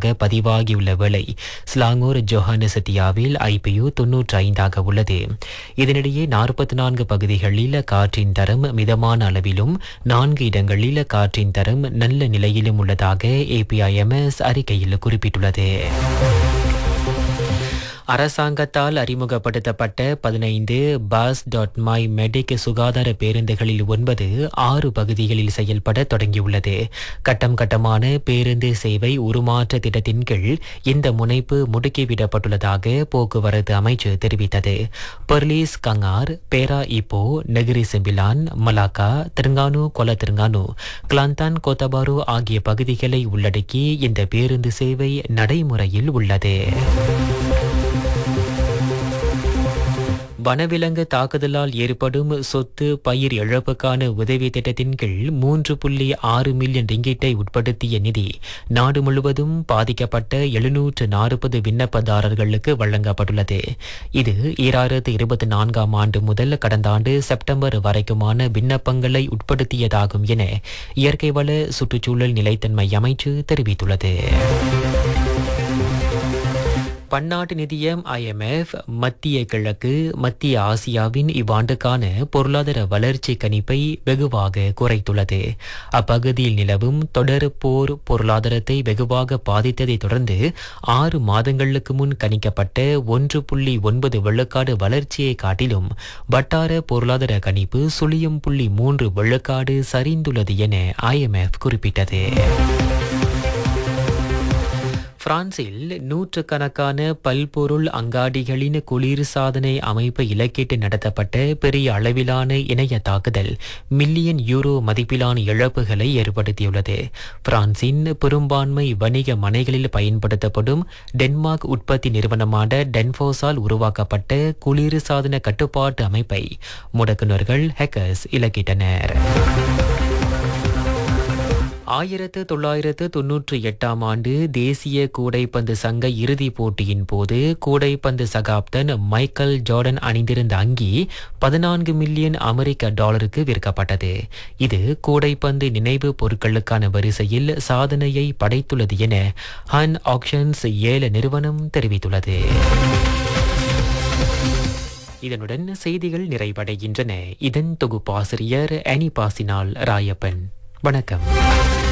அதிகமாக பதிவாகியுள்ள வேளை ஸ்லாங்கூர் ஜொஹானசத்தியாவில் ஐபியு தொன்னூற்றி ஐந்தாக உள்ளது இதனிடையே நாற்பத்தி நான்கு பகுதிகளில் காற்றின் தரம் மிதமான அளவிலும் நான்கு இடங்களில் காற்றின் தரம் நல்ல நிலையிலும் உள்ளதாக ஏபிஐஎம்எஸ் அறிக்கையில் குறிப்பிட்டுள்ளது அரசாங்கத்தால் அறிமுகப்படுத்தப்பட்ட பதினைந்து பாஸ் டாட் மை மெடிக் சுகாதார பேருந்துகளில் ஒன்பது ஆறு பகுதிகளில் செயல்பட தொடங்கியுள்ளது கட்டம் கட்டமான பேருந்து சேவை உருமாற்ற திட்டத்தின் கீழ் இந்த முனைப்பு முடுக்கிவிடப்பட்டுள்ளதாக போக்குவரத்து அமைச்சு தெரிவித்தது Perlis Kangar Perak Ipoh Negeri Sembilan Malacca Terengganu Kuala Terengganu Kelantan Kota Bharu பகுதிகளை உள்ளடக்கி இந்த பேருந்து சேவை நடைமுறையில் உள்ளது வனவிலங்கு தாக்குதலால் ஏற்படும் சொத்து பயிர் இழப்புக்கான உதவி திட்டத்தின் கீழ் மூன்று புள்ளி ஆறு மில்லியன் ரிங்கிட்டை உட்படுத்திய நிதி நாடு முழுவதும் பாதிக்கப்பட்ட எழுநூற்று நாற்பது விண்ணப்பதாரர்களுக்கு வழங்கப்பட்டுள்ளது இது ஈராயிரத்து இருபத்தி நான்காம் ஆண்டு முதல் கடந்த ஆண்டு செப்டம்பர் வரைக்குமான விண்ணப்பங்களை உட்படுத்தியதாகும் என இயற்கை வள சுற்றுச்சூழல் நிலைத்தன்மை அமைச்சு தெரிவித்துள்ளது பன்னாட்டு நிதியம் ஐஎம்எஃப் மத்திய கிழக்கு மத்திய ஆசியாவின் இவ்வாண்டுக்கான பொருளாதார வளர்ச்சி கணிப்பை வெகுவாக குறைத்துள்ளது அப்பகுதியில் நிலவும் தொடர் போர் பொருளாதாரத்தை வெகுவாக பாதித்ததை தொடர்ந்து ஆறு மாதங்களுக்கு முன் கணிக்கப்பட்ட ஒன்று புள்ளி ஒன்பது வெள்ளக்காடு வளர்ச்சியை காட்டிலும் வட்டார பொருளாதார கணிப்பு சுழியம் புள்ளி மூன்று வெள்ளக்காடு சரிந்துள்ளது என ஐஎம்எஃப் குறிப்பிட்டது பிரான்சில் நூற்றுக்கணக்கான பல்பொருள் அங்காடிகளின் குளிர்சாதனை அமைப்பு இலக்கிட்டு நடத்தப்பட்ட பெரிய அளவிலான இணைய தாக்குதல் மில்லியன் யூரோ மதிப்பிலான இழப்புகளை ஏற்படுத்தியுள்ளது பிரான்சின் பெரும்பான்மை வணிக மனைகளில் பயன்படுத்தப்படும் டென்மார்க் உற்பத்தி நிறுவனமான டென்ஃபோஸால் உருவாக்கப்பட்ட குளிர்சாதன கட்டுப்பாட்டு அமைப்பை முடக்குநர்கள் ஹேக்கர்ஸ் இலக்கிட்டனர் ஆயிரத்து தொள்ளாயிரத்து தொன்னூற்றி எட்டாம் ஆண்டு தேசிய கூடைப்பந்து சங்க இறுதிப் போட்டியின் போது கூடைப்பந்து சகாப்தன் மைக்கேல் ஜார்டன் அணிந்திருந்த அங்கி பதினான்கு மில்லியன் அமெரிக்க டாலருக்கு விற்கப்பட்டது இது கூடைப்பந்து நினைவு பொருட்களுக்கான வரிசையில் சாதனையை படைத்துள்ளது என ஹன் ஆக்ஷன்ஸ் ஏல நிறுவனம் தெரிவித்துள்ளது இதனுடன் செய்திகள் நிறைவடைகின்றன இதன் தொகுப்பாசிரியர் அனி பாசினால் ராயப்பன் வணக்கம்